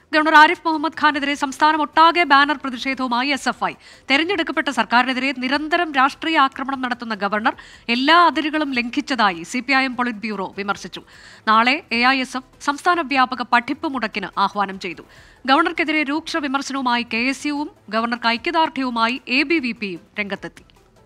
governor Arif Muhammad ഖാനെതിരെ സംസ്ഥാനം ഒട്ടാകെ banner പ്രതിഷേധവുമായി എസ് എഫ് ഐ തെരഞ്ഞെടുക്കപ്പെട്ട സർക്കാരിനെതിരെ നിരന്തരം രാഷ്ട്രീയ ആക്രമണം നടത്തുന്ന ഗവർണർ എല്ലാ അതിരുകളും ലംഘിച്ചതായി C P I M politburo വിമർശിച്ചു നാളെ എ ഐ എസ് എഫ് സംസ്ഥാന വ്യാപക പഠിപ്പ് മുടക്കിന് ആഹ്വാനം ചെയ്തു ഗവർണർക്കെതിരെ രൂക്ഷ വിമർശനവുമായി കെ എസ് യുവും ഗവർണർക്ക് ഐക്യദാർഢ്യവുമായി എ ബി വി പിയും രംഗത്തെത്തി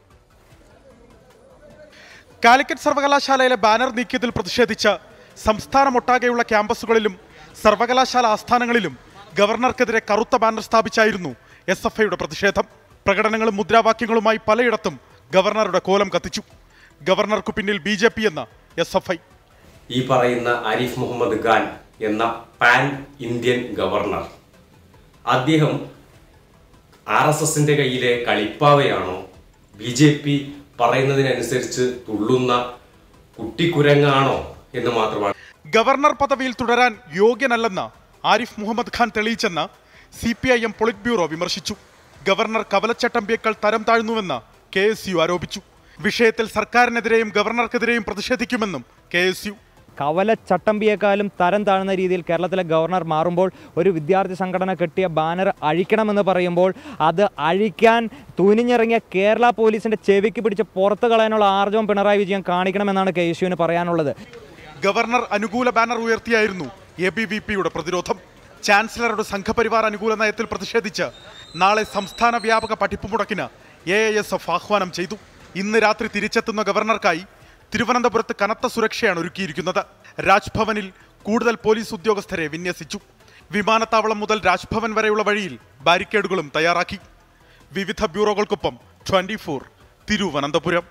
കാലിക്കറ്റ് സർവകലാശാലയിലെ ബാനർ നീക്കിയതിൽ പ്രതിഷേധിച്ച് സംസ്ഥാനമൊട്ടാകെയുള്ള ക്യാമ്പസുകളിലും സർവകലാശാല ആസ്ഥാനങ്ങളിലും ഗവർണർക്കെതിരെ കറുത്ത ബാനർ സ്ഥാപിച്ചായിരുന്നു എസ് എഫ് ഐയുടെ പ്രതിഷേധം പ്രകടനങ്ങളും മുദ്രാവാക്യങ്ങളുമായി പലയിടത്തും ഗവർണറുടെ കോലം കത്തിച്ചു ഗവർണർക്കു പിന്നിൽ ബി ജെ പി എന്ന എസ് എഫ് ഐ ഈ പറയുന്ന ആരിഫ് മുഹമ്മദ് ഖാൻ എന്ന പാൻ ഇന്ത്യൻ ഗവർണർ അദ്ദേഹം ആർ എസ് എസിന്റെ കയ്യിലെ കളിപ്പാവയാണോ ബി ജെ പി പറയുന്നതിനനുസരിച്ച് തുള്ളുന്ന കുട്ടിക്കുരങ്ങാണോ എന്ന് മാത്രമാണ് ഗവർണർ പദവിയിൽ തുടരാൻ യോഗ്യനല്ലെന്ന് ആരിഫ് മുഹമ്മദ് ഖാൻ തെളിയിച്ചെന്ന് C P I M politburo വിമർശിച്ചു ഗവർണർ കവലച്ചട്ടമ്പിയേക്കാൾ തരം താഴ്ന്നുവെന്ന് കെ എസ് യു ആരോപിച്ചു വിഷയത്തിൽ സർക്കാരിനെതിരെയും ഗവർണർക്കെതിരെയും പ്രതിഷേധിക്കുമെന്നും കെ എസ് യു കവല ചട്ടമ്പിയേക്കാളും തരം താഴ്ന്ന രീതിയിൽ കേരളത്തിലെ ഗവർണർ മാറുമ്പോൾ ഒരു വിദ്യാർത്ഥി സംഘടന കെട്ടിയ ബാനർ അഴിക്കണമെന്ന് പറയുമ്പോൾ അത് അഴിക്കാൻ തുനിഞ്ഞിറങ്ങിയ കേരള പോലീസിന്റെ ചെവിക്ക് പിടിച്ച് പുറത്തു കളയാനുള്ള ആർജവം പിണറായി വിജയൻ കാണിക്കണമെന്നാണ് കെ എസ് യുവിന് പറയാനുള്ളത് ഗവർണർ അനുകൂല ബാനർ ഉയർത്തിയായിരുന്നു എ ബി വി പിയുടെ പ്രതിരോധം ചാൻസലറുടെ സംഘപരിവാർ അനുകൂല നയത്തിൽ പ്രതിഷേധിച്ച് നാളെ സംസ്ഥാന വ്യാപക പഠിപ്പ് മുടക്കിന് എ ഐ എസ് എഫ് ആഹ്വാനം ചെയ്തു ഇന്ന് രാത്രി തിരിച്ചെത്തുന്ന ഗവർണർക്കായി തിരുവനന്തപുരത്ത് കനത്ത സുരക്ഷയാണ് ഒരുക്കിയിരിക്കുന്നത് രാജ്ഭവനിൽ കൂടുതൽ പോലീസ് ഉദ്യോഗസ്ഥരെ വിന്യസിച്ചു വിമാനത്താവളം മുതൽ രാജ്ഭവൻ വരെയുള്ള വഴിയിൽ ബാരിക്കേഡുകളും തയ്യാറാക്കി വിവിധ ബ്യൂറോകൾക്കൊപ്പം ട്വന്റി തിരുവനന്തപുരം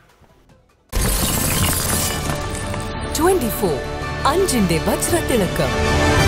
24 അഞ്ചിന്റെ വജ്രത്തിളക്കം